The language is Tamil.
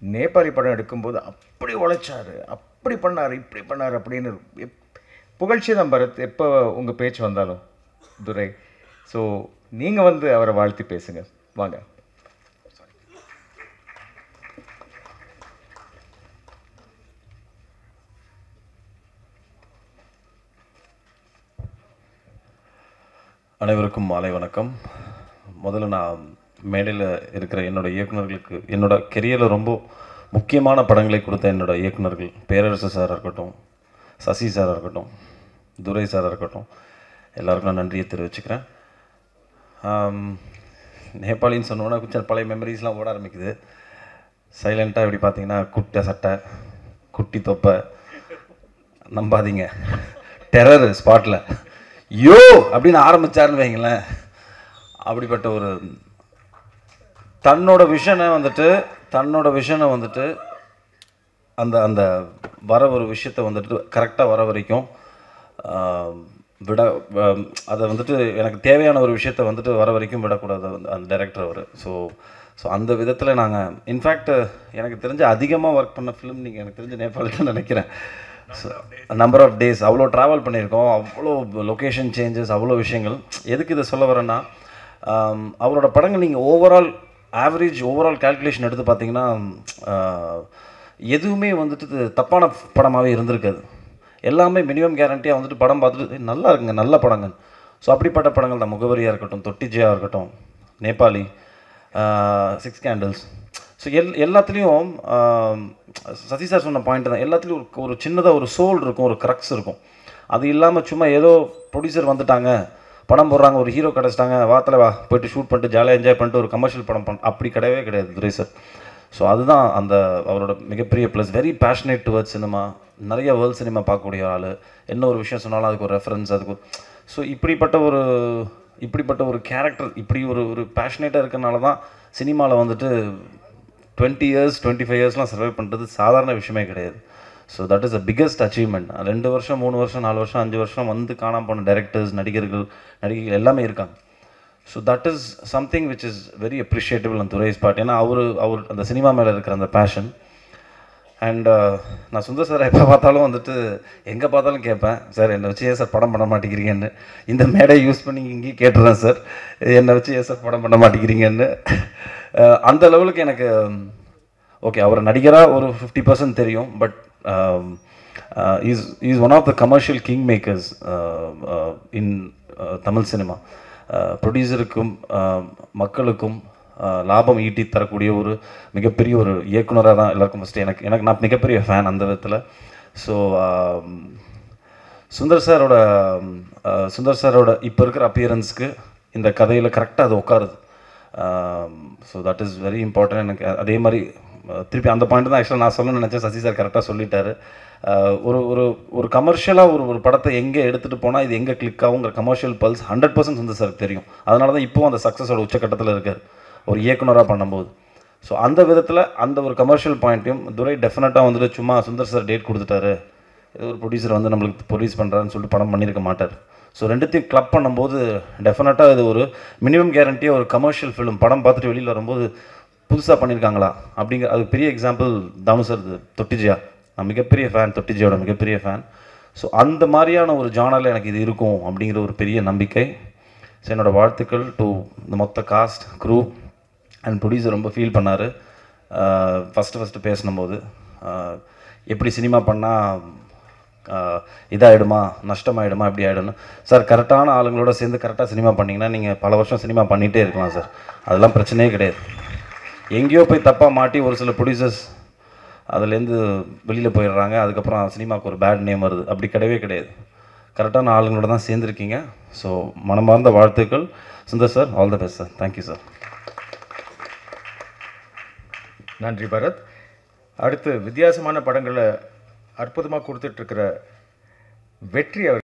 நேபாளி படம் எடுக்கும்போது அப்படி உழைச்சாரு அப்படி பண்ணார் இப்படி பண்ணார் அப்படின்னு எப்- புகழ்ச்சி தான் பரத் எப்போ உங்கள் பேச்சு வந்தாலும் துரை ஸோ நீங்கள் வந்து அவரை வாழ்த்தி பேசுங்க வாங்க அனைவருக்கும் மாலை வணக்கம் முதல்ல நான் மேடையில் இருக்கிற என்னோட இயக்குனர்களுக்கு என்னோட கெரியரில் ரொம்ப முக்கியமான படங்களை கொடுத்த என்னோட இயக்குனர்கள் பேரரசு சாராக இருக்கட்டும் சசி சாராக இருக்கட்டும் துரை சாராக இருக்கட்டும் எல்லாருக்கும் நான் நன்றியை தெரிவிச்சுக்கிறேன் ஆம், நேபாளின்னு சொன்னோன்னா கொஞ்சம் பழைய மெமரிஸ்லாம் ஓட ஆரம்பிக்குது சைலண்ட்டாக இப்படி பார்த்தீங்கன்னா குட்டை சட்டை குட்டி தொப்பை நம்பாதீங்க டெரர் ஸ்பாட்டில் யோ அப்படின்னு ஆரம்பிச்சாருன்னு வைங்களேன் அப்படிப்பட்ட ஒரு தன்னோட விஷனை வந்துட்டு தன்னோட விஷனை வந்துட்டு அந்த அந்த வர ஒரு விஷயத்தை வந்துட்டு கரெக்டாக வர வரைக்கும் ஆஹ், விட வ- அதை வந்துட்டு எனக்கு தேவையான ஒரு விஷயத்தை வந்துட்டு வர வரைக்கும் விடக்கூடாது அந்த- அந்த டைரக்டர் அவர் ஸோ ஸோ அந்த விதத்தில் நாங்கள் இன்ஃபேக்ட் எனக்கு தெரிஞ்ச அதிகமாக ஒர்க் பண்ண ஃபிலிம் நீங்கள் எனக்கு தெரிஞ்ச நேபாளத்தில் நினைக்கிறேன் நம்பர் ஆஃப் டேஸ் அவ்வளோ ட்ராவல் பண்ணியிருக்கோம் அவ்வளோ லொக்கேஷன் சேஞ்சஸ் அவ்வளோ விஷயங்கள் எதுக்கு இதை சொல்ல வரேன்னா ஆம், அவரோட படங்கள் நீங்கள் ஓவரால் ஆவரேஜ் ஓவரால் கால்குலேஷன் எடுத்து பார்த்தீங்கன்னா ஆஹ், எதுவுமே வந்துட்டு இது தப்பான படமாகவே இருந்திருக்காது எல்லாமே மினிமம் கேரண்டியாக வந்துட்டு படம் பார்த்துட்டு "ஏய், நல்லா இருக்குங்க நல்ல படங்க ஸோ அப்படிப்பட்ட படங்கள் தான் முகவரியாக இருக்கட்டும் தொட்டிஜியாக இருக்கட்டும் நேபாளி சிக்ஸ் கேண்டில்ஸ் ஸோ எல் எல்லாத்துலேயும் சசி சார் சொன்ன பாயிண்ட் தான் எல்லாத்துலேயும் ஒரு ஒரு சின்னதாக ஒரு சோல் இருக்கும் ஒரு க்ரக்ஸ் இருக்கும் அது இல்லாமல் சும்மா ஏதோ ப்ரொடியூசர் வந்துட்டாங்க படம் போடுறாங்க ஒரு ஹீரோ கிடச்சிட்டாங்க வாத்தில் வா போயிட்டு ஷூட் பண்ணிட்டு ஜாலியாக என்ஜாய் பண்ணிட்டு ஒரு கமர்ஷியல் படம் பண்ண அப்படி கிடையவே கிடையாது துரை சார் ஸோ அதுதான் அந்த அவரோட மிகப்பெரிய plus very passionate towards cinema நிறைய வேர்ல்ட் சினிமா பார்க்கக்கூடிய ஆள் என்ன ஒரு விஷயம் சொன்னாலும் அதுக்கு ஒரு ரெஃபரன்ஸ் அதுக்கு ஒரு ஸோ இப்படிப்பட்ட ஒரு இப்படிப்பட்ட ஒரு கேரக்டர் இப்படி ஒரு ஒரு பேஷனேட்டாக இருக்கனால தான் சினிமாவில் வந்துட்டு டுவெண்ட்டி இயர்ஸ் டுவெண்ட்டி ஃபைவ் இயர்ஸ்லாம் சர்வை பண்ணுறது சாதாரண விஷயமே கிடையாது so that is the biggest achievement ரெண்டு வருஷம் மூணு வருஷம் நாலு வருஷம் அஞ்சு வருஷம் வந்து காணாம போன டைரக்டர்ஸ் நடிகர்கள் நடிகைகள் எல்லாமே இருக்காங்க so that is something which is very appreciable அந்த துரை ஸ்பாட் ஏன்னா அவர் அவர் அந்த சினிமா மேலே இருக்கிற அந்த பேஷன் அண்ட் நான் சுந்தர் சார் எப்போ பார்த்தாலும் வந்துட்டு எங்கே பார்த்தாலும் கேட்பேன் சார் என்னை வச்சு ஏன் சார் படம் பண்ண மாட்டேங்கிறீங்கன்னு இந்த மேடையை யூஸ் பண்ணி இங்கேயும் கேட்டுறேன் சார் என்னை வச்சு ஏன் சார் படம் பண்ண மாட்டேங்கிறீங்கன்னு அஹ், அந்த லெவலுக்கு எனக்கு ஓகே அவர் நடிகராக ஒரு ஃபிஃப்டி பர்சன்ட் தெரியும் but is is one of the commercial king makers in Tamil cinema ப்ரொடியூசருக்கும் மக்களுக்கும் அஹ், லாபம் ஈட்டி தரக்கூடிய ஒரு மிகப்பெரிய ஒரு இயக்குனராக தான் எல்லாருக்கும் ஃபஸ்ட்டு எனக்கு எனக்கு நான் மிகப்பெரிய ஃபேன் அந்த விதத்தில் ஸோ சுந்தர் சாரோட அஹ், சுந்தர் சாரோட இப்போ இருக்கிற அப்பியரன்ஸ்க்கு இந்த கதையில் கரெக்டாக அது உட்காருது so that is very important எனக்கு அதே மாதிரி அஹ், திருப்பி அந்த பாயிண்ட் தான் ஆக்சுவலாக நான் சொல்லணும்னு நினச்சேன் சசி சார் கரெக்டாக சொல்லிட்டாரு அஹ், ஒரு ஒரு ஒரு கமர்ஷியலாக ஒரு ஒரு படத்தை எங்கே எடுத்துகிட்டு போனால் இது எங்கே கிளிக் ஆகுங்கிற commercial pulse hundred percent Sundar சாருக்கு தெரியும் அதனால தான் இப்போவும் அந்த சக்ஸஸோட உச்சக்கட்டத்தில் இருக்கார் ஒரு இயக்குனராக பண்ணும்போது ஸோ அந்த விதத்தில் அந்த ஒரு கமர்ஷியல் பாயிண்ட்டையும் துரை டெஃபினட்டாக வந்துட்டு சும்மா சுந்தர் சார் டேட் கொடுத்துட்டாரு ஏதோ ஒரு ப்ரொடியூசர் வந்து நம்மளுக்கு ப்ரொடியூஸ் பண்ணுறாருன்னு சொல்லிட்டு படம் பண்ணியிருக்க மாட்டார் ஸோ ரெண்டுத்தையும் கிளப் பண்ணும்போது டெஃபினட்டாக இது ஒரு மினிமம் கேரண்டியாக ஒரு கமர்ஷியல் ஃபிலிம் படம் பார்த்துட்டு வெளியில் வரும்போது புதுசாக பண்ணியிருக்காங்களா அப்படிங்கிற அது பெரிய எக்ஸாம்பிள் தானு சார் இது தொட்டிஜியா நான் மிகப்பெரிய ஃபேன் தொட்டிஜியோட மிகப்பெரிய ஃபேன் ஸோ அந்த மாதிரியான ஒரு ஜானரில் எனக்கு இது இருக்கும் அப்படிங்கிற ஒரு பெரிய நம்பிக்கை ஸோ என்னோட வாழ்த்துக்கள் டு இந்த மொத்த காஸ்ட் க்ரூ அண்ட் ப்ரொடியூசர் ரொம்ப ஃபீல் பண்ணார் ஃபஸ்ட்டு ஃபஸ்ட்டு பேசினும்போது ஆஹ், எப்படி சினிமா பண்ணால் இதாகிடுமா நஷ்டமாயிடுமா இப்படி ஆகிடும்னு சார் கரெக்டான ஆளுங்களோட சேர்ந்து கரெக்டாக சினிமா பண்ணிங்கன்னா நீங்கள் பல வருஷம் சினிமா பண்ணிகிட்டே இருக்கலாம் சார் அதெல்லாம் பிரச்சனையே கிடையாது எங்கேயோ போய் தப்பாக மாட்டி ஒரு சில ப்ரொடியூசர்ஸ் அதுலேருந்து வெளியில் போயிடுறாங்க அதுக்கப்புறம் சினிமாவுக்கு ஒரு பேட் நேம் வருது அப்படி கிடையவே கிடையாது கரெக்டான ஆளுங்களோட தான் சேர்ந்துருக்கீங்க ஸோ மனமார்ந்த வாழ்த்துக்கள் Sundar sir all the best sir thank you sir நன்றி பரத் அடுத்து வித்தியாசமான படங்களை அற்புதமாக கொடுத்துட்ருக்கிற வெற்றி அவர்